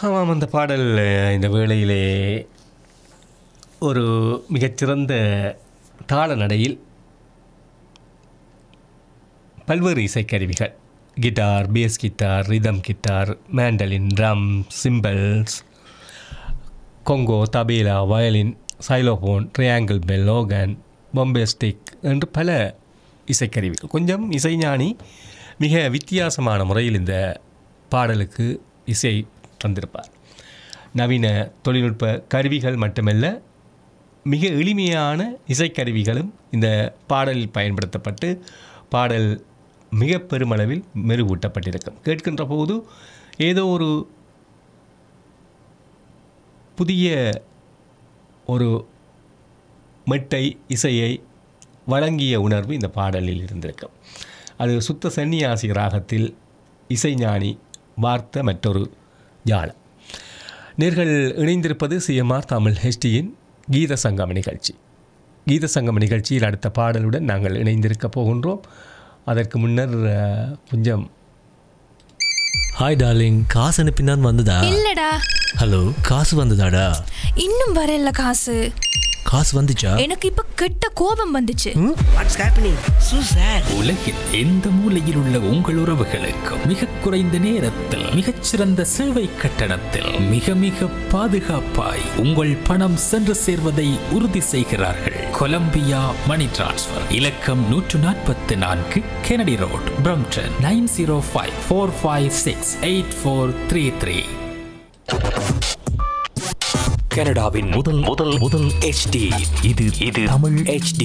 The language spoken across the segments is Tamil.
ஆமாம் அந்த பாடல் அஹ், இந்த வேளையிலே ஒரு மிகச்சிறந்த தாள நடையில் பல்வேறு இசைக்கருவிகள் guitar bass guitar rhythm guitar mandolin drum cymbals conga tabla violin xylophone triangle bell லோகன் பொம்பே ஸ்டிக் என்று பல இசைக்கருவிகள் கொஞ்சம் இசைஞானி மிக வித்தியாசமான முறையில் இந்த பாடலுக்கு இசை தந்திருப்பார் நவீன தொழில்நுட்ப கருவிகள் மட்டுமல்ல மிக எளிமையான இசைக்கருவிகளும் இந்த பாடலில் பயன்படுத்தப்பட்டு பாடல் மிக பெருமளவில் மெருகூட்டப்பட்டிருக்கும் கேட்கின்ற போது ஏதோ ஒரு புதிய ஒரு மெட்டை இசையை வழங்கிய உணர்வு இந்த பாடலில் இருந்திருக்கும் அது சுத்த சன்னியாசி ராகத்தில் இசைஞானி வார்த்த மற்றொரு ஜாலம் நேர்கள் இணைந்திருப்பது சிஎம்ஆர் தமிழ் ஹெச்டியின் கீத சங்கம நிகழ்ச்சி கீத சங்கம நிகழ்ச்சியில் அடுத்த பாடலுடன் நாங்கள் இணைந்திருக்க போகின்றோம் அதற்கு முன்னர் அஹ், கொஞ்சம் ஹாய் டார்லிங் காசு அனுப்பினான் வந்ததா இல்லடா ஹலோ காசு வந்ததாடா இன்னும் வரல காசு காசு வந்துச்சா எனக்கு இப்ப கெட்ட கோபம் வந்துச்சு வாட்ஸ் ஹேப்பனிங் சூ சார் உலகில் எந்த மூலையில் உள்ள உங்கள் உறவுகளுக்கு மிக குறைந்த நேரத்தில் மிகச்சிறந்த சேவை கட்டணத்தில் மிக மிக பாதுகாப்பாய் உங்கள் பணம் சென்று சேர்வதை உறுதி செய்கிறார்கள் கொலம்பியா மணி டிரான்ஸ்ஃபர் இலக்கம் நூற்று நாற்பத்தி நான்கு Kennedy road Brampton nine zero five four five six eight four three three கனடாவின் முதல் முதல் முதல் HD இது இது தமிழ் HD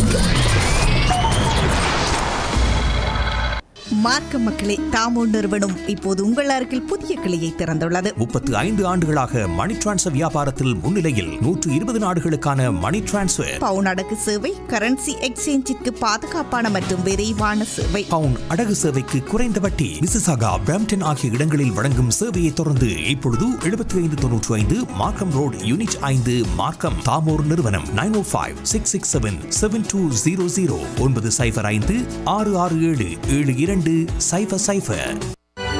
மார்க்க மக்களே தாமோ நிறுவனம் இப்போது உங்கள் அருகில் புதிய கிளையை திறந்துள்ளது முப்பத்து ஐந்து ஆண்டுகளாக மணி டிரான்ஸ்ஃபர் வியாபாரத்தில் முன்னிலையில் நூற்று இருபது நாடுகளுக்கான மணி டிரான்ஸ்ஃபர் பவுன் அடகு சேவை கரன்சி எக்ஸ்சேஞ்சிற்கு பாதுகாப்பான மற்றும் விரைவான சேவை பவுன் அடகு சேவைக்கு குறைந்த வட்டி மிசிசாகா பிரம்டன் ஆகிய இடங்களில் வழங்கும் சேவையை தொடர்ந்து இப்பொழுது எழுபத்தி ஐந்து தொன்னூற்று ஐந்து மார்க்கம் ரோடு யூனிட் ஐந்து மார்க்கம் தாமோர் நிறுவனம் nine O five six six seven seven two zero zero ஒன்பது சைஃபர் ஐந்து ஆறு ஆறு ஏழு ஏழு இரண்டு சைஃபர் சைஃபர்